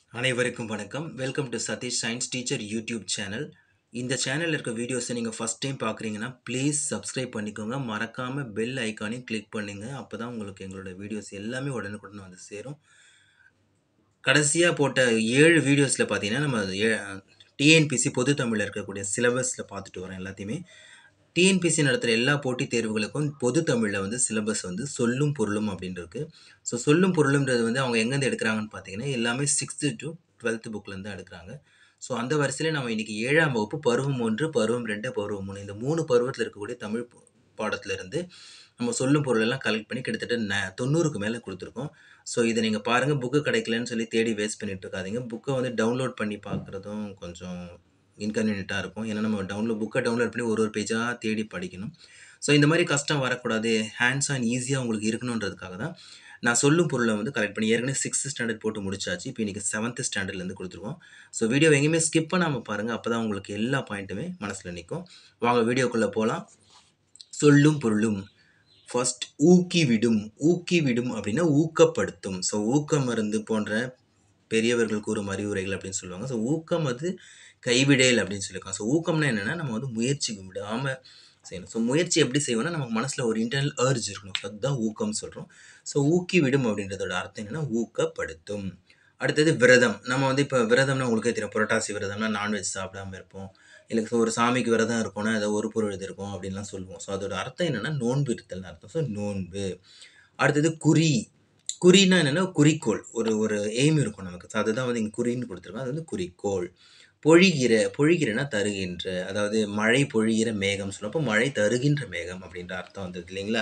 அனைவருக்கும் வணக்கம் welcome to Satish science teacher YouTube channel இந்த சேனலில் இருக்க வீடியோஸை நீங்கள் ஃபஸ்ட் டைம் பார்க்குறீங்கன்னா ப்ளீஸ் சப்ஸ்கிரைப் பண்ணிக்கோங்க மறக்காமல் பெல் ஐக்கானையும் கிளிக் பண்ணுங்க அப்போ தான் உங்களுக்கு எங்களோட வீடியோஸ் எல்லாமே உடனுக்குடன் வந்து சேரும் கடைசியாக போட்ட ஏழு வீடியோஸில் பார்த்தீங்கன்னா நம்ம டிஎன்பிசி பொது தமிழில் இருக்கக்கூடிய சிலபஸில் பார்த்துட்டு வரோம் எல்லாத்தையுமே டிஎன்பிசி நடத்துகிற எல்லா போட்டித் தேர்வுகளுக்கும் பொது தமிழில் வந்து சிலபஸ் வந்து சொல்லும் பொருளும் அப்படின்னு இருக்கு ஸோ சொல்லும் பொருளும்ன்றது வந்து அவங்க எங்கேருந்து எடுக்கிறாங்கன்னு பார்த்தீங்கன்னா எல்லாமே சிக்ஸ்த்து டு டுவெல்த்து புக்லேருந்து எடுக்கிறாங்க ஸோ அந்த வரிசையில் நம்ம இன்றைக்கி ஏழாம் வகுப்பு பருவம் ஒன்று பருவம் ரெண்டு பருவம் மூணு இந்த மூணு பருவத்தில் இருக்கக்கூடிய தமிழ் ப- பாடத்துல இருந்து நம்ம சொல்லும் பொருள் எல்லாம் கலெக்ட் பண்ணி கிட்டத்தட்ட ந தொண்ணூறுக்கு மேலே கொடுத்துருக்கோம் ஸோ இதை நீங்கள் பாருங்கள் புக்கு கிடைக்கலன்னு சொல்லி தேடி வேஸ்ட் பண்ணிட்டு இருக்காதீங்க புக்கை வந்து டவுன்லோட் பண்ணி பார்க்குறதும் கொஞ்சம் இன்கன்வீனியண்ட்டாக இருக்கும் ஏன்னா நம்ம டவுன்லோட் புக்கை டவுன்லோட் பண்ணி ஒரு ஒரு பேஜாக தேடி படிக்கணும் ஸோ இந்த மாதிரி கஷ்டம் வரக்கூடாது ஹேண்ட்ஸ் ஆன் ஈஸியாக உங்களுக்கு இருக்கணுன்றதுக்காக தான் நான் சொல்லும் பொருளை வந்து கலெக்ட் பண்ணி ஏற்கனவே சிக்ஸ்த் ஸ்டாண்டர்ட் போட்டு முடிச்சாச்சு இப்போ இன்றைக்கி செவன்த் ஸ்டாண்டர்ட்லேருந்து கொடுத்துருக்கோம் ஸோ வீடியோ எங்கேயுமே ஸ்கிப் பண்ணாமல் பாருங்கள் அப்போ தான் உங்களுக்கு எல்லா பாயிண்ட்டுமே மனசில் நிற்கும் வாங்க வீடியோக்குள்ளே போகலாம் சொல்லும் பொருளும் ஃபர்ஸ்ட் ஊக்கி விடும் ஊக்கி விடும் அப்படின்னா ஊக்கப்படுத்தும் ஸோ ஊக்க மருந்து போன்ற பெரியவர்கள் கூறும் அறிவுரைகள் அப்படின்னு சொல்லுவாங்க ஸோ ஊக்கம் அது கைவிடேல் அப்படின்னு சொல்லியிருக்காங்க ஸோ ஊக்கம்னா என்னென்னா நம்ம வந்து முயற்சிக்கு விடாமல் செய்யணும் ஸோ முயற்சி எப்படி செய்வோம்னா நமக்கு மனசில் ஒரு இன்டர்னல் அர்ஜ் இருக்கணும் அதுதான் ஊக்கம் சொல்கிறோம் ஸோ ஊக்கி விடும் அப்படின்றதோட அர்த்தம் என்னென்னா ஊக்கப்படுத்தும் அடுத்தது விரதம் நம்ம வந்து இப்போ விரதம்னா உங்களுக்கே தெரியும் புரட்டாசி விரதம்னா நான்வெஜ் சாப்பிடாம இருப்போம் இல்லை ஒரு சாமிக்கு விரதம் இருக்கோம்னா அதை ஒரு பொருள் இது இருக்கும் அப்படின்லாம் சொல்லுவோம் ஸோ அதோட அர்த்தம் என்னென்னா நோன்பு இருத்தல்னு அர்த்தம் ஸோ நோன்பு அடுத்தது குறி குறின்னா என்னென்னா குறிக்கோள் ஒரு ஒரு எய்ம் இருக்கும் நமக்கு ஸோ அதுதான் வந்து இங்கே குறின்னு கொடுத்துருக்கோம் அது வந்து குறிக்கோள் பொழிகிற பொழிகிறனா தருகின்ற அதாவது மழை பொழிகிற மேகம் சொல்லப்போ மழை தருகின்ற மேகம் அப்படின்ற அர்த்தம் வந்தது இல்லைங்களா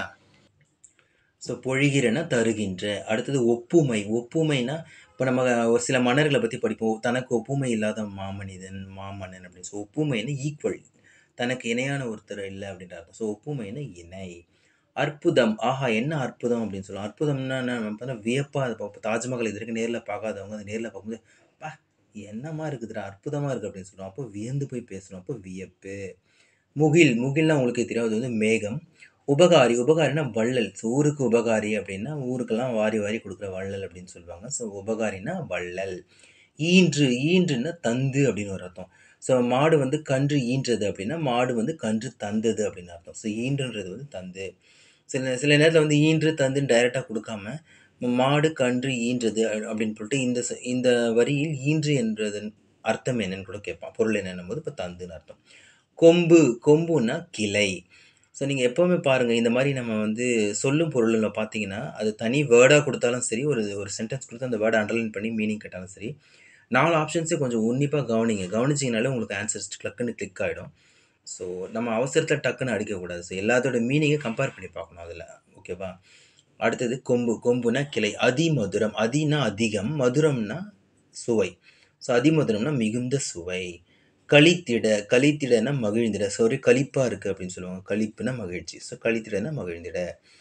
ஸோ பொழிகிறனா தருகின்ற அடுத்தது ஒப்புமை ஒப்புமைனா இப்போ நம்ம ஒரு சில மன்னர்களை பற்றி படிப்போம் தனக்கு ஒப்புமை இல்லாத மாமனிதன் மாமன்னன் அப்படின்னு ஸோ ஒப்புமைன்னு ஈக்குவல் தனக்கு இணையான ஒருத்தர் இல்லை அப்படின்ற அர்த்தம் ஸோ ஒப்புமைன்னு இணை அற்புதம் ஆஹா என்ன அற்புதம் அப்படின்னு சொல்லுவோம் அற்புதம்னா என்ன நம்ம பார்த்தா வியப்பாக அது பார்ப்போம் தாஜ்மஹால் இது வரைக்கும் நேரில் பார்க்காதவங்க அதை நேரில் பார்க்கும்போது பா என்னமா இருக்குதுடா அற்புதமாக இருக்குது அப்படின்னு சொல்லுவோம் அப்போ வியந்து போய் பேசணும் அப்போ வியப்பு முகில் முகில்னா உங்களுக்கு தெரியும் அது வந்து மேகம் உபகாரி உபகாரினா வள்ளல் ஸோ ஊருக்கு உபகாரி அப்படின்னா ஊருக்கெல்லாம் வாரி வாரி கொடுக்குற வள்ளல் அப்படின்னு சொல்லுவாங்க ஸோ உபகாரினா வள்ளல் ஈன்று ஈன்றுன்னா தந்து அப்படின்னு ஒரு அர்த்தம் ஸோ மாடு வந்து கன்று ஈன்றது அப்படின்னா மாடு வந்து கன்று தந்தது அப்படின்னு அர்த்தம் ஸோ ஈன்றுன்றது வந்து தந்து சில சில நேரத்தில் வந்து ஈன்று தந்துன்னு டைரெக்டாக கொடுக்காம மாடு கன்று ஈன்றது அ- அப்படின்னு சொல்லிட்டு இந்த ச- இந்த வரியில் ஈன்று என்றதன் அர்த்தம் என்னன்னு கூட கேட்பான் பொருள் என்னன்னும் போது இப்போ தந்துன்னு அர்த்தம் கொம்பு கொம்புன்னா கிளை ஸோ நீங்கள் எப்போவுமே பாருங்கள் இந்த மாதிரி நம்ம வந்து சொல்லும் பொருளில் பார்த்தீங்கன்னா அது தனி வேர்டாக கொடுத்தாலும் சரி ஒரு ஒரு சென்டென்ஸ் கொடுத்து அந்த வேர்டை அண்டர்லைன் பண்ணி மீனிங் கேட்டாலும் சரி நாலு ஆப்ஷன்ஸே கொஞ்சம் உன்னிப்பாக கவனிங்க கவனிச்சிங்கனாலே உங்களுக்கு ஆன்சர்ஸ் டக்குன்னு கிளிக் ஆகிடும் ஸோ நம்ம அவசரத்தில் டக்குன்னு அடிக்கக்கூடாது ஸோ எல்லாத்தோட மீனிங்கை கம்பேர் பண்ணி பார்க்கணும் அதில் ஓகேவா அடுத்தது கொம்பு கொம்புனா கிளை அதிமதுரம் அதினா அதிகம் மதுரம்னா சுவை ஸோ அதிமதுரம்னா மிகுந்த சுவை களித்திட களித்திடனா மகிழ்ந்திட சாரி களிப்பாக இருக்குது அப்படின்னு சொல்லுவாங்க களிப்புனா மகிழ்ச்சி ஸோ களித்திடனா மகிழ்ந்திட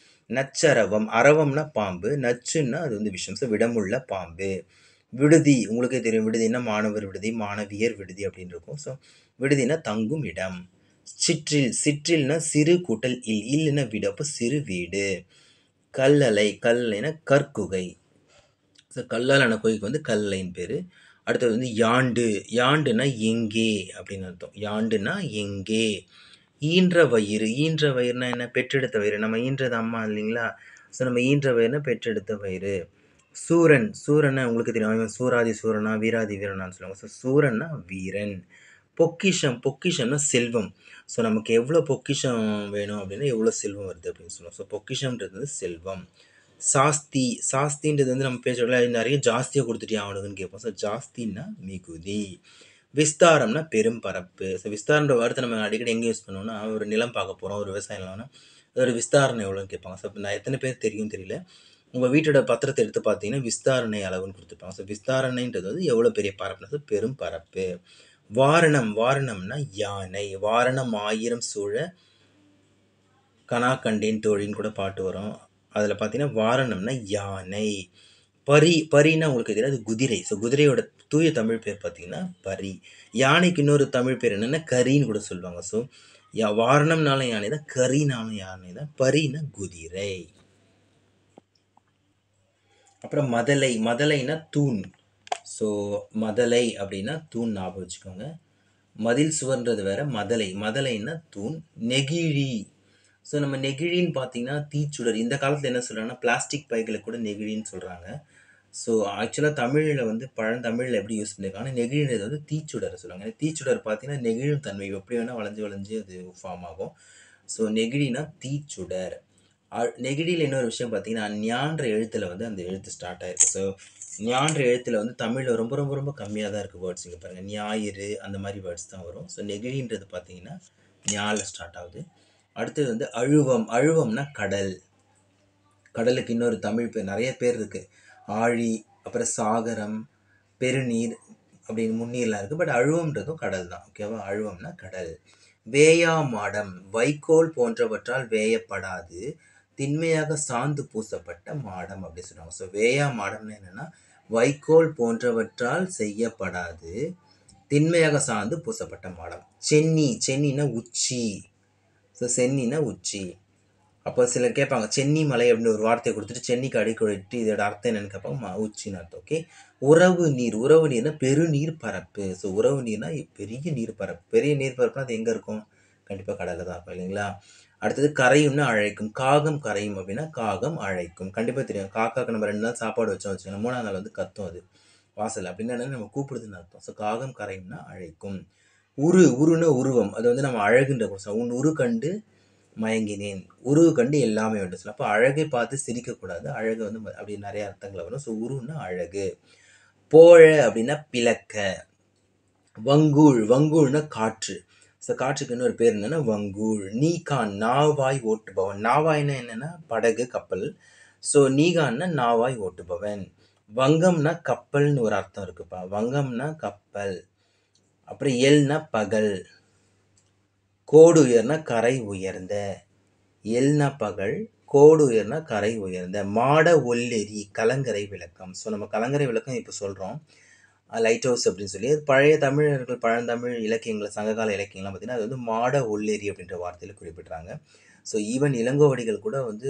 நச்சரவம் அரவம்னா பாம்பு நச்சுன்னா அது வந்து விஷம் ஸோ விடமுள்ள பாம்பு விடுதி உங்களுக்கே தெரியும் விடுதினா மாணவர் விடுதி மாணவியர் விடுதி அப்படின்னு இருக்கும் ஸோ விடுதினா தங்கும் இடம் சிற்றில் சிற்றில்னா சிறு கூட்டல் இல் இல்லைன்னா வீடு அப்போ சிறு வீடு கல்லலை கல்லலைனா கற்குகை ஸோ கல்லாலான கோயிலுக்கு வந்து கல்லைன்னு பேர் அடுத்தது வந்து யாண்டு யாண்டுனா எங்கே அப்படின்னு அர்த்தம் யாண்டுனா எங்கே ஈன்ற வயிறு ஈன்ற வயிறுனா என்ன பெற்றெடுத்த வயிறு நம்ம ஈன்றது அம்மா இல்லைங்களா ஸோ நம்ம ஈன்ற வயிறுனா பெற்றெடுத்த வயிறு சூரன் சூரன்னா உங்களுக்கு தெரியும் அவன் சூராதி சூரனா வீராதி வீரனான்னு சொல்லுவாங்க ஸோ சூரன்னா வீரன் பொக்கிஷம் பொக்கிஷம்னா செல்வம் ஸோ நமக்கு எவ்வளோ பொக்கிஷம் வேணும் அப்படின்னா எவ்வளோ செல்வம் வருது அப்படின்னு சொல்லுவோம் ஸோ பொக்கிஷம்ன்றது வந்து செல்வம் சாஸ்தி சாஸ்தின்றது வந்து நம்ம பேசுறதுல நிறைய ஜாஸ்தியாக கொடுத்துட்டியா அவனுக்குன்னு கேட்போம் ஸோ ஜாஸ்தின்னா மிகுதி விஸ்தாரம்னா பெரும் பரப்பு ஸோ விஸ்தாரன்ற வார்த்தை நம்ம அடிக்கடி எங்கே யூஸ் பண்ணுவோம்னா ஒரு நிலம் பார்க்க போகிறோம் ஒரு விவசாய நிலம்னா அதோட விஸ்தாரணை எவ்வளோன்னு கேட்பாங்க ஸோ இப்போ நான் எத்தனை பேர் தெரியும் தெரியல உங்கள் வீட்டோட பத்திரத்தை எடுத்து பார்த்தீங்கன்னா விஸ்தாரணை அளவுன்னு கொடுத்துருப்பாங்க ஸோ விஸ்தாரணைன்றது வந்து எவ்வளோ பெரிய பரப்புனா ஸோ பெரும் பரப்பு வாரணம் வாரணம்னா யானை வாரணம் ஆயிரம் சூழ கனா கண்டேன் தோழின்னு கூட பாட்டு வரும் அதில் பார்த்தீங்கன்னா வாரணம்னா யானை பரி பரின்னா உங்களுக்கு தெரியாது அது குதிரை ஸோ குதிரையோட தூய தமிழ் பேர் பார்த்தீங்கன்னா பரி யானைக்கு இன்னொரு தமிழ் பேர் என்னென்னா கரின்னு கூட சொல்லுவாங்க ஸோ யா வாரணம்னாலும் யானை தான் கரினாலும் யானை தான் பரினா குதிரை அப்புறம் மதலை மதலைனா தூண் ஸோ மதலை அப்படின்னா தூண் ஞாபகம் வச்சுக்கோங்க மதில் சுவர்ன்றது வேற மதலை மதலைன்னா தூண் நெகிழி ஸோ நம்ம நெகிழின்னு பார்த்தீங்கன்னா தீச்சுடர் இந்த காலத்தில் என்ன சொல்கிறாங்கன்னா பிளாஸ்டிக் பைகளை கூட நெகிழின்னு சொல்கிறாங்க ஸோ ஆக்சுவலாக தமிழில் வந்து பழந்தமிழில் எப்படி யூஸ் பண்ணியிருக்காங்கன்னா நெகிழின்றது வந்து தீச்சுடர் சொல்லுவாங்க ஏன்னா தீச்சுடர் பார்த்தீங்கன்னா நெகிழும் தன்மை எப்படி வேணால் வளைஞ்சு வளைஞ்சு அது ஃபார்ம் ஆகும் ஸோ நெகிழினா தீச்சுடர் அ- நெகிழியில் இன்னொரு விஷயம் பார்த்தீங்கன்னா ஞான்ற எழுத்தில் வந்து அந்த எழுத்து ஸ்டார்ட் ஆயிருக்கு ஸோ ஞான்ற எழுத்தில் வந்து தமிழில் ரொம்ப ரொம்ப ரொம்ப கம்மியாக தான் இருக்குது வேர்ட்ஸ் இங்கே பாருங்கள் ஞாயிறு அந்த மாதிரி வேர்ட்ஸ் தான் வரும் ஸோ நெகிழின்றது பார்த்தீங்கன்னா ஞால ஸ்டார்ட் ஆகுது அடுத்தது வந்து அழுவம் அழுவம்னா கடல் கடலுக்கு இன்னொரு தமிழ் பேர் நிறைய பேர் இருக்குது ஆழி அப்புறம் சாகரம் பெருநீர் அப்படின்னு முன்னீர்லாம் இருக்குது பட் அழுவம்ன்றதும் கடல் தான் ஓகேவா அழுவம்னா கடல் வேயா மாடம் வைக்கோல் போன்றவற்றால் வேயப்படாது திண்மையாக சாந்து பூசப்பட்ட மாடம் அப்படி சொல்லுவாங்க ஸோ வேயா மாடம்னு என்னன்னா வைக்கோல் போன்றவற்றால் செய்யப்படாது திண்மையாக சாந்து பூசப்பட்ட மாடம் சென்னி சென்னினா உச்சி ஸோ சென்னினா உச்சி அப்போ சிலர் கேட்பாங்க சென்னி மலை அப்படின்னு ஒரு வார்த்தையை கொடுத்துட்டு சென்னிக்கு அடிக்கொடுத்து இதோட அர்த்தம் என்னன்னு கேட்பாங்க ம- உச்சின்னு அர்த்தம் ஓகே உறவு நீர் உறவு நீர்னா பெருநீர் பரப்பு ஸோ உறவு நீர்னா பெரிய நீர் பரப்பு பெரிய நீர் பரப்புனா அது எங்கே இருக்கும் கண்டிப்பாக கடலில் தான் இருக்கும் இல்லைங்களா அடுத்தது கரையும்னா அழைக்கும் காகம் கரையும் அப்படின்னா காகம் அழைக்கும் கண்டிப்பாக தெரியும் காக்காக்கு நம்ம ரெண்டு நாள் சாப்பாடு வச்சோம் வச்சுக்கோங்க மூணாவது நாள் வந்து கத்தும் அது வாசல் அப்படின்னா என்னன்னா நம்ம கூப்பிடுதுன்னு அர்த்தம் ஸோ காகம் கரையும்னா அழைக்கும் உரு உருன்னா உருவம் அது வந்து நம்ம அழகுன்ற கொஸ்டின் உன் உரு கண்டு மயங்கினேன் உருவு கண்டு எல்லாமே வேண்டும் சொல்லலாம் அப்போ அழகை பார்த்து சிரிக்கக்கூடாது அழகு வந்து ம- அப்படி நிறைய அர்த்தங்கள் வரும் ஸோ உருன்னா அழகு போழ அப்படின்னா பிளக்க வங்கூழ் வங்கூழ்னா காற்று ஸோ காற்றுக்கு இன்னொரு பேர் என்னன்னா வங்கூழ் நீகான் நாவாய் ஓட்டுபவன் நாவாய்னா என்னன்னா படகு கப்பல் ஸோ நீகான்னா நாவாய் ஓட்டுபவன் வங்கம்னா கப்பல்னு ஒரு அர்த்தம் இருக்குப்பா வங்கம்னா கப்பல் அப்புறம் எல்னா பகல் கோடு உயர்னா கரை உயர்ந்த எல்னா பகல் கோடு உயர்னா கரை உயர்ந்த மாட ஒல்லெரி கலங்கரை விளக்கம் ஸோ நம்ம கலங்கரை விளக்கம் இப்போ சொல்கிறோம் லைட் ஹவுஸ் அப்படின்னு சொல்லி அது பழைய தமிழர்கள் பழந்தமிழ் இலக்கியங்கள் சங்ககால இலக்கியங்கள்லாம் பார்த்தீங்கன்னா அது வந்து மாட ஒல்லெரி அப்படின்ற வார்த்தையில் குறிப்பிட்றாங்க ஸோ ஈவன் இளங்கோவடிகள் கூட வந்து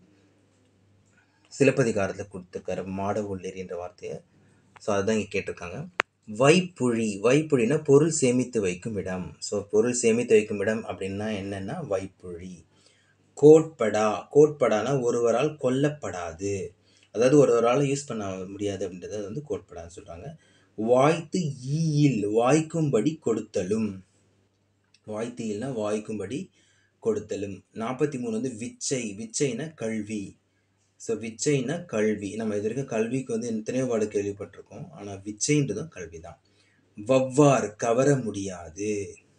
சிலப்பதிகாரத்தில் கொடுத்துருக்காரு மாட ஒல்லெரின்ற வார்த்தையை ஸோ அதுதான் இங்கே கேட்டிருக்காங்க வைப்புழி வைப்புழினா பொருள் சேமித்து வைக்கும் இடம் ஸோ பொருள் சேமித்து வைக்கும் இடம் அப்படின்னா என்னன்னா வைப்புழி கோட்படா கோட்படானா ஒருவரால் கொல்லப்படாது அதாவது ஒருவரால் யூஸ் பண்ண முடியாது அப்படின்றத வந்து கோட்படான்னு சொல்கிறாங்க வாய்த்து ஈயில் வாய்க்கும்படி கொடுத்தலும் வாய்த்து ஈல்னா வாய்க்கும்படி கொடுத்தலும் நாற்பத்தி மூணு வந்து விச்சை விச்சைனா கல்வி ஸோ விச்சைனா கல்வி நம்ம இது வரைக்கும் கல்விக்கு வந்து எத்தனையோ பாடு கேள்விப்பட்டிருக்கோம் ஆனால் விச்சைன்றதும் கல்வி தான் வவ்வார் கவர முடியாது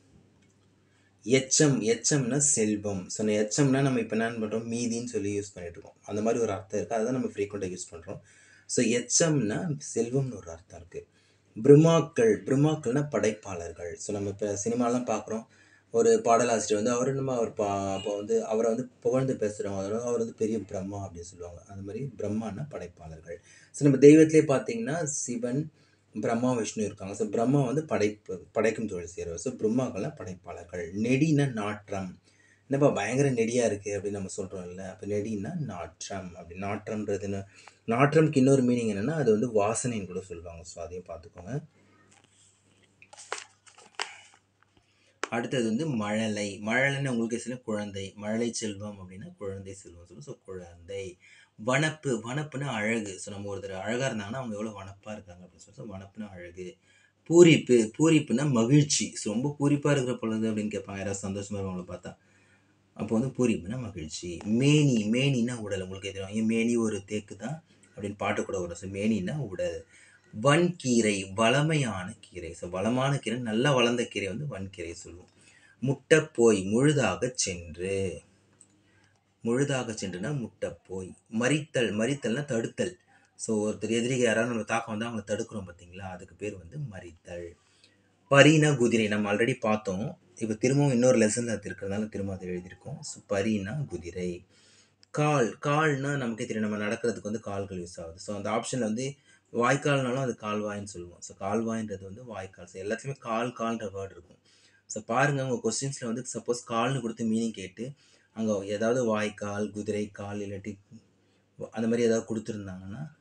எச்சம் எச்சம்னா செல்வம் ஸோ எச்சம்னா நம்ம இப்போ என்ன பண்ணுறோம் மீதின்னு சொல்லி யூஸ் பண்ணிட்டு இருக்கோம் அந்த மாதிரி ஒரு அர்த்தம் இருக்குது அதை நம்ம ஃப்ரீக்வெண்ட்டாக யூஸ் பண்ணுறோம் ஸோ எச்சம்னா செல்வம்னு ஒரு அர்த்தம் இருக்குது பிரம்மாக்கள் பிரம்மாக்கள்னா படைப்பாளர்கள் ஸோ நம்ம இப்போ சினிமாலாம் பார்க்குறோம் ஒரு பாடலாசிரியர் வந்து அவர் நம்ம அவர் பா அப்போ வந்து அவரை வந்து புகழ்ந்து பேசுகிறோம் அதனால அவர் வந்து பெரிய பிரம்மா அப்படின்னு சொல்லுவாங்க அந்த மாதிரி பிரம்மான்னா படைப்பாளர்கள் ஸோ நம்ம தெய்வத்திலே பார்த்தீங்கன்னா சிவன் பிரம்மா விஷ்ணு இருக்காங்க ஸோ பிரம்மா வந்து படைப்பு படைக்கும் தொழில் செய்கிறவர் ஸோ பிரம்மாக்கள்லாம் படைப்பாளர்கள் நெடினா நாற்றம் என்னப்பா பயங்கர நெடியாக இருக்குது அப்படின்னு நம்ம சொல்கிறோம் இல்லை அப்போ நெடினா நாற்றம் அப்படி நாற்றம்ன்றதுன்னு நாற்றம்க்கு இன்னொரு மீனிங் என்னென்னா அது வந்து வாசனைன்னு கூட சொல்லுவாங்க ஸோ அதையும் பார்த்துக்கோங்க அடுத்தது வந்து மழலை மழலைன்னு உங்களுக்கு சில குழந்தை மழலை செல்வம் அப்படின்னா குழந்தை செல்வம் சொல்லுவோம் ஸோ குழந்தை வனப்பு வனப்புனா அழகு ஸோ நம்ம ஒருத்தர் அழகாக இருந்தாங்கன்னா அவங்க எவ்வளோ வனப்பாக இருக்காங்க அப்படின்னு சொல்லி so வனப்புனா அழகு பூரிப்பு பூரிப்புனா மகிழ்ச்சி ஸோ ரொம்ப பூரிப்பாக இருக்கிற பொழுது அப்படின்னு கேட்பாங்க யாராவது சந்தோஷமாக இருக்கவங்கள பார்த்தா அப்போ வந்து பூரிப்புனா மகிழ்ச்சி மேனி மேனினா உடல் உங்களுக்கு தெரியும் ஏன் மேனி ஒரு தேக்கு தான் அப்படின்னு பாட்டு கூட வரும் ஸோ மேனினா உடல் வன்கீரை வளமையான கீரை ஸோ வளமான கீரை நல்லா வளர்ந்த கீரை வந்து வன்கீரை சொல்லுவோம் முட்டைப்போய் முழுதாக சென்று முழுதாக சென்றுனா முட்டைப்போய் மறித்தல் மறித்தல்னா தடுத்தல் ஸோ ஒருத்தர் எதிரிக யாராவது நம்ம தாக்கம் வந்து அவங்கள தடுக்கிறோம் பார்த்தீங்களா அதுக்கு பேர் வந்து மறித்தல் பரினா குதிரை நம்ம ஆல்ரெடி பார்த்தோம் இப்போ திரும்பவும் இன்னொரு லெசனில் அது இருக்கிறதுனால திரும்ப அதை எழுதியிருக்கோம் ஸோ பரினா குதிரை கால் கால்னா நமக்கே தெரியும் நம்ம நடக்கிறதுக்கு வந்து கால்கள் யூஸ் ஆகுது ஸோ அந்த ஆப்ஷனில் வந்து வாய்க்கால்னாலும் அது கால்வாய்ன்னு சொல்லுவோம் ஸோ கால்வாய்ன்றது வந்து வாய்க்கால் ஸோ எல்லாத்துலேயுமே கால் கால்ன்ற வேர்டு இருக்கும் ஸோ பாருங்கள் உங்கள் கொஸ்டின்ஸில் வந்து சப்போஸ் கால்னு கொடுத்து மீனிங் கேட்டு அங்கே ஏதாவது வாய்க்கால் குதிரை கால் இல்லாட்டி அந்த மாதிரி ஏதாவது கொடுத்துருந்தாங்கன்னா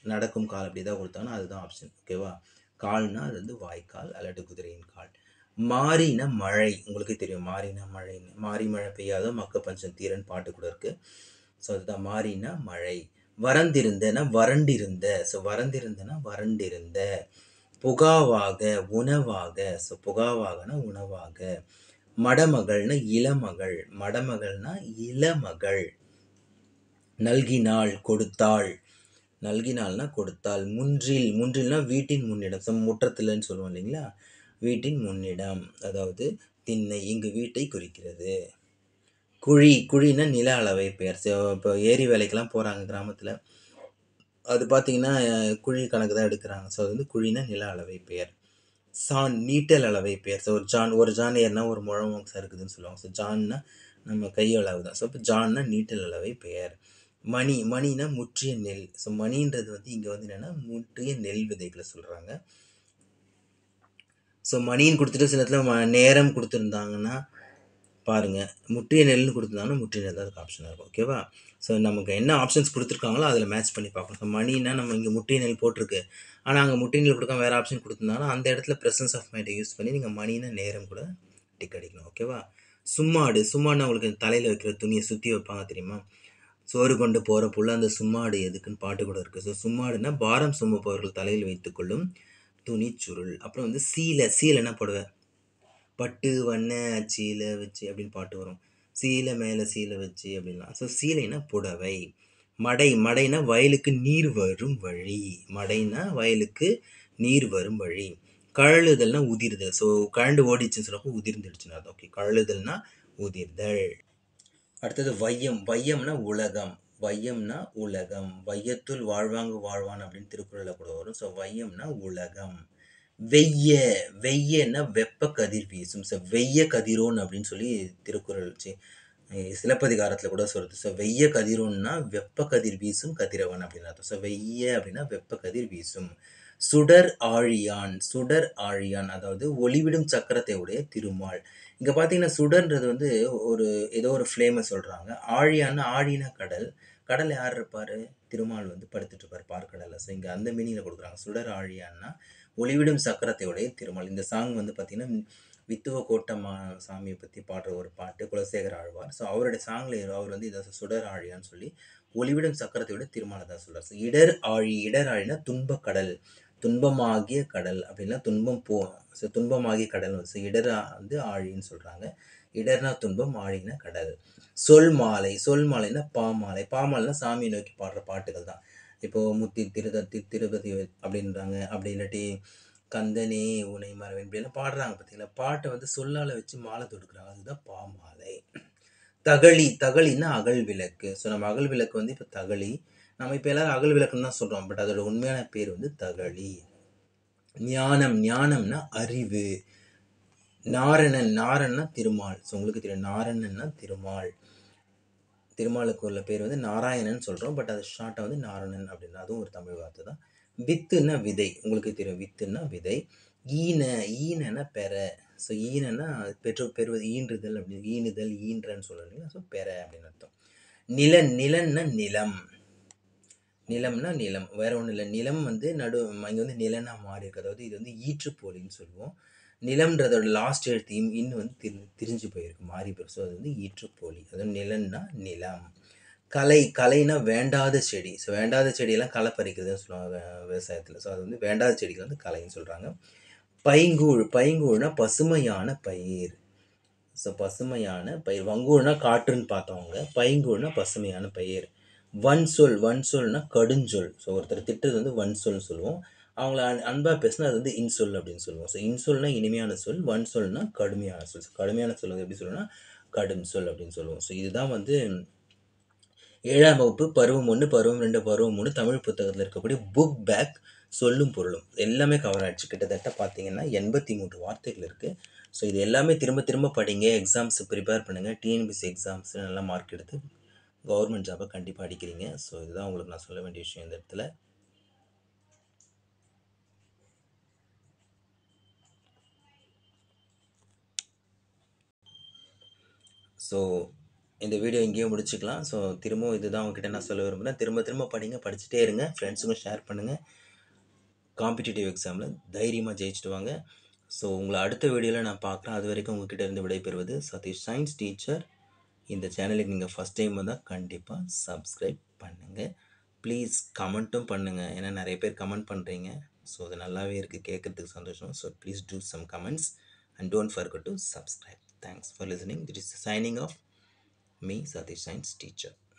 நடக்கும் கால் அப்படி தான் கொடுத்தாங்கன்னா அதுதான் ஆப்ஷன் ஓகேவா கால்னா அது வந்து வாய்க்கால் அல்லது குதிரையின் கால் மாறின மழை உங்களுக்கு தெரியும் மாறின மழைன்னு மாறி மழை பெய்யாத மக்க பஞ்சம் தீரன் பாட்டு கூட இருக்கு ஸோ அதுதான் மாறின மழை வறந்திருந்தனா வறண்டிருந்த ஸோ வறந்திருந்தனா வறண்டிருந்த புகாவாக உணவாக ஸோ புகாவாகனா உணவாக மடமகள்னா இளமகள் மடமகள்னா இளமகள் நல்கினாள் கொடுத்தாள் நல்கினாள்னா கொடுத்தாள் முன்றில் முன்றில்னா வீட்டின் முன்னிடம் ஸோ முற்றத்தில்னு சொல்லுவோம் இல்லைங்களா வீட்டின் முன்னிடம் அதாவது திண்ணை இங்கு வீட்டை குறிக்கிறது குழி குழின்னா நில அளவை பெயர் ஸோ இப்போ ஏரி வேலைக்கெல்லாம் போகிறாங்க கிராமத்தில் அது பார்த்தீங்கன்னா குழி கணக்கு தான் எடுக்கிறாங்க ஸோ அது வந்து குழினா நில அளவை பெயர் சான் நீட்டல் அளவை பெயர் ஸோ ஒரு ஜான் ஒரு ஜான் ஏறினா ஒரு முழம் இருக்குதுன்னு சொல்லுவாங்க ஸோ ஜான்னா நம்ம கை அளவு தான் ஸோ இப்போ ஜான்னா நீட்டல் அளவை பெயர் மணி மணினா முற்றிய நெல் ஸோ மணின்றது வந்து இங்கே வந்து என்னென்னா முற்றிய நெல் விதைகளை சொல்கிறாங்க ஸோ மணின்னு கொடுத்துட்டு சில இடத்துல ம நேரம் கொடுத்துருந்தாங்கன்னா பாருங்கள் முற்றிய நெல்னு கொடுத்துருந்தாங்கன்னா முற்றிய நெல் தான் அதுக்கு ஆப்ஷனாக இருக்கும் ஓகேவா ஸோ நமக்கு என்ன ஆப்ஷன்ஸ் கொடுத்துருக்காங்களோ அதில் மேட்ச் பண்ணி பார்க்கணும் ஸோ மணினா நம்ம இங்கே முற்றிய நெல் போட்டிருக்கு ஆனால் அங்கே முற்றிய நெல் கொடுக்காம வேறு ஆப்ஷன் கொடுத்துருந்தாங்கன்னா அந்த இடத்துல ப்ரெசன்ஸ் ஆஃப் மைண்டை யூஸ் பண்ணி நீங்கள் மணினா நேரம் கூட டிக் அடிக்கணும் ஓகேவா சும்மாடு சும்மாடுனா உங்களுக்கு தலையில் வைக்கிற துணியை சுற்றி வைப்பாங்க தெரியுமா சோறு கொண்டு போகிற புள்ள அந்த சும்மாடு எதுக்குன்னு பாட்டு கூட இருக்குது ஸோ சும்மாடுனா பாரம் சுமப்பவர்கள் தலையில் வைத்துக்கொள்ளும் துணி சுருள் அப்புறம் வந்து சீலை சீலை என்ன போடுவேன் பட்டு வண்ண சீலை வச்சு அப்படின்னு பாட்டு வரும் சீலை மேலே சீலை வச்சு அப்படின்லாம் ஸோ சீலைனா புடவை மடை மடைனா வயலுக்கு நீர் வரும் வழி மடைனா வயலுக்கு நீர் வரும் வழி கழலுதல்னா உதிர்தல் ஸோ கழண்டு ஓடிச்சுன்னு சொல்கிறப்போ உதிர்ந்துடுச்சுன்னு அர்த்தம் ஓகே கழலுதல்னா உதிர்தல் அடுத்தது வையம் வையம்னா உலகம் வையம்னா உலகம் வையத்துள் வாழ்வாங்கு வாழ்வான் அப்படின்னு திருக்குறளில் கூட வரும் ஸோ வையம்னா உலகம் வெய்ய வெய்யன்னா வெப்ப கதிர் வீசும் ஸோ வெய்ய கதிரோன் அப்படின்னு சொல்லி திருக்குறள் சி சிலப்பதிகாரத்தில் கூட சொல்லுது ஸோ வெய்ய கதிரோன்னா வெப்ப கதிர் வீசும் கதிரவன் அப்படின்னு அர்த்தம் ஸோ வெய்ய அப்படின்னா வெப்ப கதிர் வீசும் சுடர் ஆழியான் சுடர் ஆழியான் அதாவது ஒளிவிடும் சக்கரத்தை உடைய திருமால் இங்கே பார்த்தீங்கன்னா சுடர்ன்றது வந்து ஒரு ஏதோ ஒரு ஃப்ளேமை சொல்கிறாங்க ஆழியான்னா ஆழினா கடல் கடல் யார் இருப்பார் திருமால் வந்து படுத்துட்டு இருப்பார் பார்க்கடலில் ஸோ இங்கே அந்த மீனிங்கில் கொடுக்குறாங்க சுடர் ஆழியான்னா ஒளிவிடும் சக்கரத்தை உடைய திருமால் இந்த சாங் வந்து பார்த்திங்கன்னா வித்துவ கோட்டமா சாமியை பற்றி பாடுற ஒரு பாட்டு குலசேகர ஆழ்வார் ஸோ அவருடைய சாங்கில் அவர் வந்து இதை சுடர் ஆழியான்னு சொல்லி ஒளிவிடும் சக்கரத்தையோட திருமாலை தான் சொல்கிறார் ஸோ இடர் ஆழி இடர் ஆழினா துன்பக்கடல் துன்பமாகிய கடல் அப்படின்னா துன்பம் போ ஸோ துன்பமாகிய கடல் ஸோ இடரா வந்து ஆழின்னு சொல்கிறாங்க இடர்னா துன்பம் ஆழினா கடல் சொல் மாலை சொல் மாலைனா பாமாலை பாமாலைனா சாமியை நோக்கி பாடுற பாட்டுகள் தான் இப்போது முத்தி திருதத்தி திருப்பதி அப்படின்றாங்க அப்படி இல்லாட்டி கந்தனே உனை மரவன் இப்படியெல்லாம் பாடுறாங்க பார்த்தீங்களா பாட்டை வந்து சொல்லால் வச்சு மாலை தொடுக்குறாங்க அதுதான் பாமாலை தகளி தகளின்னா அகல் விளக்கு ஸோ நம்ம அகல் விளக்கு வந்து இப்போ தகளி நம்ம இப்போ எல்லாரும் அகல் விளக்குன்னு தான் சொல்கிறோம் பட் அதோட உண்மையான பேர் வந்து தகளி ஞானம் ஞானம்னா அறிவு நாரணன் நாரணன்னா திருமால் ஸோ உங்களுக்கு தெரியும் நாரணன்னா திருமால் திருமாலுக்கு உள்ள பேர் வந்து நாராயணன் சொல்கிறோம் பட் அது ஷார்ட்டாக வந்து நாரணன் அப்படின்னா அதுவும் ஒரு தமிழ் வார்த்தை தான் வித்துன்னா விதை உங்களுக்கு தெரியும் வித்துன்னா விதை ஈன ஈனன்னா பெற ஸோ ஈனன்னா பெற்றோர் பெறுவது ஈன்றுதல் அப்படின்னு ஈனுதல் ஈன்றன்னு சொல்கிறீங்களா ஸோ பெற அப்படின்னு அர்த்தம் நிலன் நிலன்னா நிலம் நிலம்னா நிலம் வேற ஒன்றும் இல்லை நிலம் வந்து நடு இங்கே வந்து நிலனா மாறி இருக்கு அதாவது இது வந்து ஈற்றுப்போலின்னு சொல்லுவோம் நிலம்ன்றதோட லாஸ்ட் எழுத்து இன்னும் வந்து திரு திரிஞ்சு போயிருக்கு மாறி போயிருக்கு ஸோ அது வந்து ஈற்றுப்போலி அதாவது நிலன்னா நிலம் கலை கலைனா வேண்டாத செடி ஸோ வேண்டாத செடியெல்லாம் களை பறிக்கிறதுன்னு சொல்லுவாங்க விவசாயத்தில் ஸோ அது வந்து வேண்டாத செடிகள் வந்து கலைன்னு சொல்கிறாங்க பைங்கூழ் பைங்கூழ்னா பசுமையான பயிர் ஸோ பசுமையான பயிர் வங்கூழ்னா காற்றுன்னு பார்த்தவங்க பைங்கூழ்னா பசுமையான பயிர் வன் சொல் வன் சொல்னா கடுஞ்சொல் ஸோ ஒருத்தர் திட்டுறது வந்து வன் சொல் சொல்லுவோம் அவங்கள அன் அன்பாக பேசினா அது வந்து இன்சொல் அப்படின்னு சொல்லுவோம் ஸோ இன்சொல்னா இனிமையான சொல் வன் சொல்னா கடுமையான சொல் ஸோ கடுமையான சொல் வந்து எப்படி சொல்லணும்னா கடும் சொல் அப்படின்னு சொல்லுவோம் ஸோ இதுதான் வந்து ஏழாம் வகுப்பு பருவம் ஒன்று பருவம் ரெண்டு பருவம் மூணு தமிழ் புத்தகத்தில் இருக்கக்கூடிய புக் பேக் சொல்லும் பொருளும் எல்லாமே கவர் ஆயிடுச்சு கிட்டத்தட்ட பார்த்தீங்கன்னா எண்பத்தி மூன்று வார்த்தைகள் இருக்குது ஸோ இது எல்லாமே திரும்ப திரும்ப படிங்க எக்ஸாம்ஸ் ப்ரிப்பேர் பண்ணுங்கள் டிஎன்பிசி எக்ஸாம்ஸ் நல்லா மார்க் எடுத்து கவர்மெண்ட் ஜாபை கண்டிப்பாக அடிக்கிறீங்க ஸோ இதுதான் உங்களுக்கு நான் சொல்ல வேண்டிய விஷயம் இந்த இடத்துல ஸோ இந்த வீடியோ இங்கேயே முடிச்சுக்கலாம் ஸோ திரும்பவும் இதுதான் உங்ககிட்ட நான் சொல்ல விரும்புகிறேன் திரும்ப திரும்ப படிங்க படிச்சுட்டே இருங்க ஃப்ரெண்ட்ஸுக்கும் ஷேர் பண்ணுங்கள் காம்படிட்டிவ் எக்ஸாமில் தைரியமாக ஜெயிச்சுட்டு வாங்க ஸோ உங்களை அடுத்த வீடியோவில் நான் பார்க்குறேன் அது வரைக்கும் உங்ககிட்ட இருந்து விடைபெறுவது சதீஷ் சயின்ஸ் டீச்சர் இந்த சேனலுக்கு நீங்கள் ஃபஸ்ட் டைம் வந்தால் கண்டிப்பாக சப்ஸ்கிரைப் பண்ணுங்கள் ப்ளீஸ் கமெண்ட்டும் பண்ணுங்கள் ஏன்னா நிறைய பேர் கமெண்ட் பண்ணுறீங்க ஸோ அது நல்லாவே இருக்குது கேட்குறதுக்கு சந்தோஷம் so please do some comments and don't forget to subscribe thanks for listening this is signing off me Satish science teacher